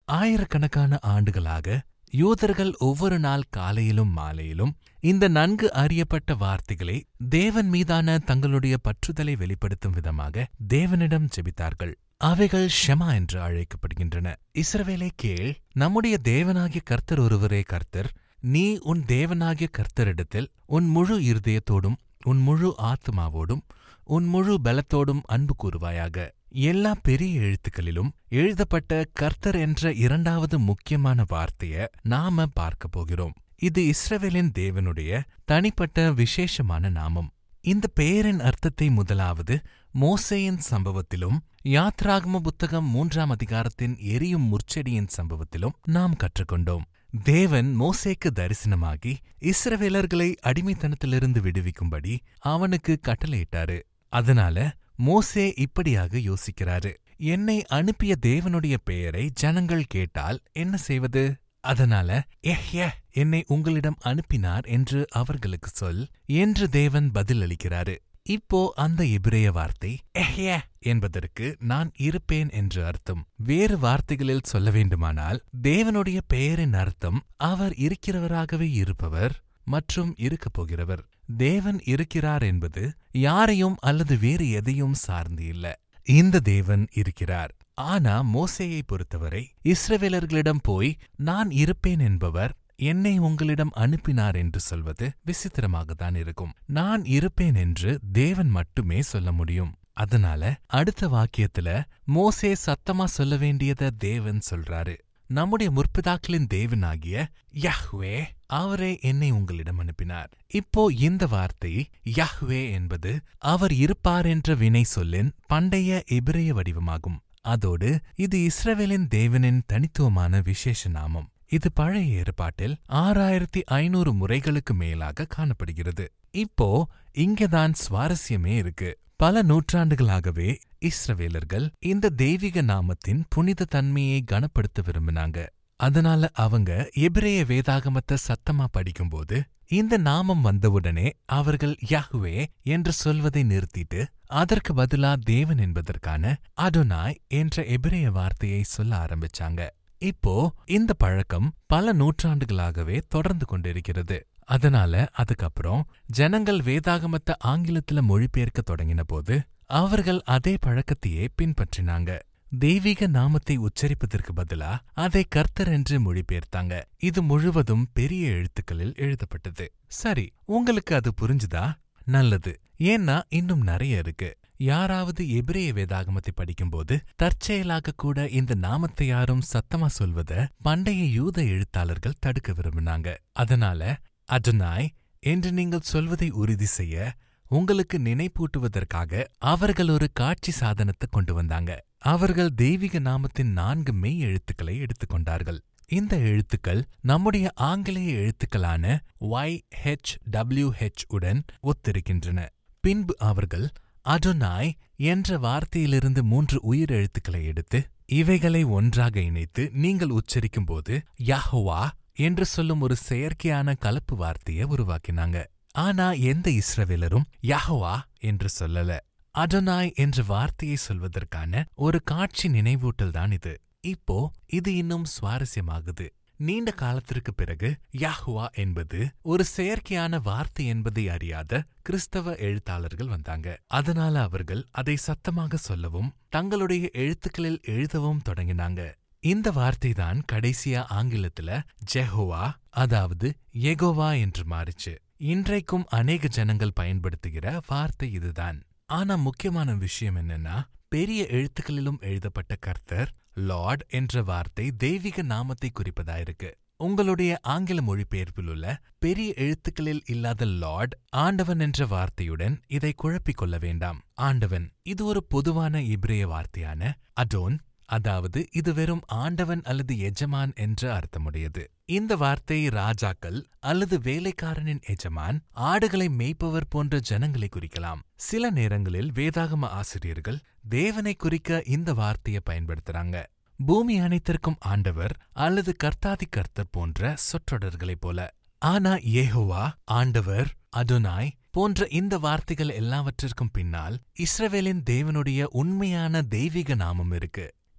ஆயிரக்கணக்கான ஆண்டுகளாக யூதர்கள் ஒவ்வொரு நாள் காலையிலும் மாலையிலும் இந்த நன்கு அறியப்பட்ட வார்த்தைகளை தேவன் மீதான தங்களுடைய பற்றுதலை வெளிப்படுத்தும் விதமாக தேவனிடம் ஜெபித்தார்கள் அவைகள் ஷெமா என்று அழைக்கப்படுகின்றன இஸ்ரவேலே கேள் நம்முடைய தேவனாகிய கர்த்தர் ஒருவரே கர்த்தர் நீ உன் தேவனாகிய கர்த்தரிடத்தில் உன் முழு இருதயத்தோடும் உன் முழு ஆத்மாவோடும் உன் முழு பலத்தோடும் அன்பு கூறுவாயாக எல்லா பெரிய எழுத்துக்களிலும் எழுதப்பட்ட கர்த்தர் என்ற இரண்டாவது முக்கியமான வார்த்தைய நாம பார்க்க போகிறோம் இது இஸ்ரவேலின் தேவனுடைய தனிப்பட்ட விசேஷமான நாமம் இந்த பெயரின் அர்த்தத்தை முதலாவது மோசேயின் சம்பவத்திலும் யாத்ராகம புத்தகம் மூன்றாம் அதிகாரத்தின் எரியும் முற்செடியின் சம்பவத்திலும் நாம் கற்றுக்கொண்டோம் தேவன் மோசேக்கு தரிசனமாகி இஸ்ரவேலர்களை அடிமைத்தனத்திலிருந்து விடுவிக்கும்படி அவனுக்கு கட்டளையிட்டாரு அதனால மோசே இப்படியாக யோசிக்கிறாரு என்னை அனுப்பிய தேவனுடைய பெயரை ஜனங்கள் கேட்டால் என்ன செய்வது அதனால எஹ்ய என்னை உங்களிடம் அனுப்பினார் என்று அவர்களுக்கு சொல் என்று தேவன் பதிலளிக்கிறாரு இப்போ அந்த எபிரேய வார்த்தை எஹ்ய என்பதற்கு நான் இருப்பேன் என்று அர்த்தம் வேறு வார்த்தைகளில் சொல்ல வேண்டுமானால் தேவனுடைய பெயரின் அர்த்தம் அவர் இருக்கிறவராகவே இருப்பவர் மற்றும் இருக்கப் போகிறவர் தேவன் இருக்கிறார் என்பது யாரையும் அல்லது வேறு எதையும் சார்ந்து இல்ல இந்த தேவன் இருக்கிறார் ஆனா மோசேயை பொறுத்தவரை இஸ்ரவேலர்களிடம் போய் நான் இருப்பேன் என்பவர் என்னை உங்களிடம் அனுப்பினார் என்று சொல்வது விசித்திரமாகத்தான் இருக்கும் நான் இருப்பேன் என்று தேவன் மட்டுமே சொல்ல முடியும் அதனால அடுத்த வாக்கியத்துல மோசே சத்தமா சொல்ல வேண்டியத தேவன் சொல்றாரு நம்முடைய முற்பிதாக்களின் தேவனாகிய யஹ்வே அவரே என்னை உங்களிடம் அனுப்பினார் இப்போ இந்த வார்த்தை யஹ்வே என்பது அவர் இருப்பார் என்ற வினை சொல்லின் பண்டைய எபிரேய வடிவமாகும் அதோடு இது இஸ்ரவேலின் தேவனின் தனித்துவமான விசேஷ நாமம் இது பழைய ஏற்பாட்டில் ஆறாயிரத்தி ஐநூறு முறைகளுக்கு மேலாக காணப்படுகிறது இப்போ இங்கதான் சுவாரஸ்யமே இருக்கு பல நூற்றாண்டுகளாகவே இஸ்ரவேலர்கள் இந்த தெய்வீக நாமத்தின் புனித தன்மையை கனப்படுத்த விரும்பினாங்க அதனால அவங்க எபிரேய வேதாகமத்தை சத்தமா படிக்கும்போது இந்த நாமம் வந்தவுடனே அவர்கள் யஹ்வே என்று சொல்வதை நிறுத்திட்டு அதற்கு பதிலா தேவன் என்பதற்கான அடோனாய் என்ற எபிரேய வார்த்தையை சொல்ல ஆரம்பிச்சாங்க இப்போ இந்த பழக்கம் பல நூற்றாண்டுகளாகவே தொடர்ந்து கொண்டிருக்கிறது அதனால அதுக்கப்புறம் ஜனங்கள் வேதாகமத்தை ஆங்கிலத்துல மொழிபெயர்க்க தொடங்கின போது அவர்கள் அதே பழக்கத்தையே பின்பற்றினாங்க தெய்வீக நாமத்தை உச்சரிப்பதற்கு பதிலா அதை கர்த்தர் என்று மொழிபெயர்த்தாங்க இது முழுவதும் பெரிய எழுத்துக்களில் எழுதப்பட்டது சரி உங்களுக்கு அது புரிஞ்சுதா நல்லது ஏன்னா இன்னும் நிறைய இருக்கு யாராவது எபிரேய வேதாகமத்தை படிக்கும்போது தற்செயலாக கூட இந்த நாமத்தை யாரும் சத்தமா சொல்வத பண்டைய யூத எழுத்தாளர்கள் தடுக்க விரும்பினாங்க அதனால அஜனாய் என்று நீங்கள் சொல்வதை உறுதி செய்ய உங்களுக்கு நினைப்பூட்டுவதற்காக அவர்கள் ஒரு காட்சி சாதனத்தை கொண்டு வந்தாங்க அவர்கள் தெய்வீக நாமத்தின் நான்கு மெய் எழுத்துக்களை எடுத்துக்கொண்டார்கள் இந்த எழுத்துக்கள் நம்முடைய ஆங்கிலேய எழுத்துக்களான ஒய் ஹெச் டபிள்யூ ஹெச் உடன் ஒத்திருக்கின்றன பின்பு அவர்கள் அடோனாய் என்ற வார்த்தையிலிருந்து மூன்று உயிர் எழுத்துக்களை எடுத்து இவைகளை ஒன்றாக இணைத்து நீங்கள் உச்சரிக்கும்போது யாஹோவா என்று சொல்லும் ஒரு செயற்கையான கலப்பு வார்த்தையை உருவாக்கினாங்க ஆனா எந்த இஸ்ரவேலரும் யாஹோவா என்று சொல்லல அடோனாய் என்ற வார்த்தையை சொல்வதற்கான ஒரு காட்சி நினைவூட்டல் தான் இது இப்போ இது இன்னும் சுவாரஸ்யமாகுது நீண்ட காலத்திற்கு பிறகு யாஹுவா என்பது ஒரு செயற்கையான வார்த்தை என்பதை அறியாத கிறிஸ்தவ எழுத்தாளர்கள் வந்தாங்க அதனால அவர்கள் அதை சத்தமாக சொல்லவும் தங்களுடைய எழுத்துக்களில் எழுதவும் தொடங்கினாங்க இந்த வார்த்தைதான் கடைசியா ஆங்கிலத்துல ஜெஹோவா அதாவது எகோவா என்று மாறிச்சு இன்றைக்கும் அநேக ஜனங்கள் பயன்படுத்துகிற வார்த்தை இதுதான் ஆனா முக்கியமான விஷயம் என்னன்னா பெரிய எழுத்துக்களிலும் எழுதப்பட்ட கர்த்தர் லார்ட் என்ற வார்த்தை தெய்வீக நாமத்தை குறிப்பதாயிருக்கு உங்களுடைய ஆங்கில மொழிபெயர்ப்பில் உள்ள பெரிய எழுத்துக்களில் இல்லாத லார்ட் ஆண்டவன் என்ற வார்த்தையுடன் இதை குழப்பிக் கொள்ள வேண்டாம் ஆண்டவன் இது ஒரு பொதுவான இப்ரேய வார்த்தையான அடோன் அதாவது இது வெறும் ஆண்டவன் அல்லது எஜமான் என்ற அர்த்தமுடையது இந்த வார்த்தை ராஜாக்கள் அல்லது வேலைக்காரனின் எஜமான் ஆடுகளை மேய்ப்பவர் போன்ற ஜனங்களை குறிக்கலாம் சில நேரங்களில் வேதாகம ஆசிரியர்கள் தேவனை குறிக்க இந்த வார்த்தையை பயன்படுத்துறாங்க பூமி அனைத்திற்கும் ஆண்டவர் அல்லது கர்த்தாதி கர்த்தர் போன்ற சொற்றொடர்களைப் போல ஆனா ஏஹோவா ஆண்டவர் அதுனாய் போன்ற இந்த வார்த்தைகள் எல்லாவற்றிற்கும் பின்னால் இஸ்ரவேலின் தேவனுடைய உண்மையான தெய்வீக நாமம் இருக்கு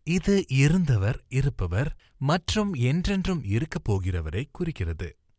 இது இருந்தவர் இருப்பவர் மற்றும் என்றென்றும் இருக்கப் போகிறவரை குறிக்கிறது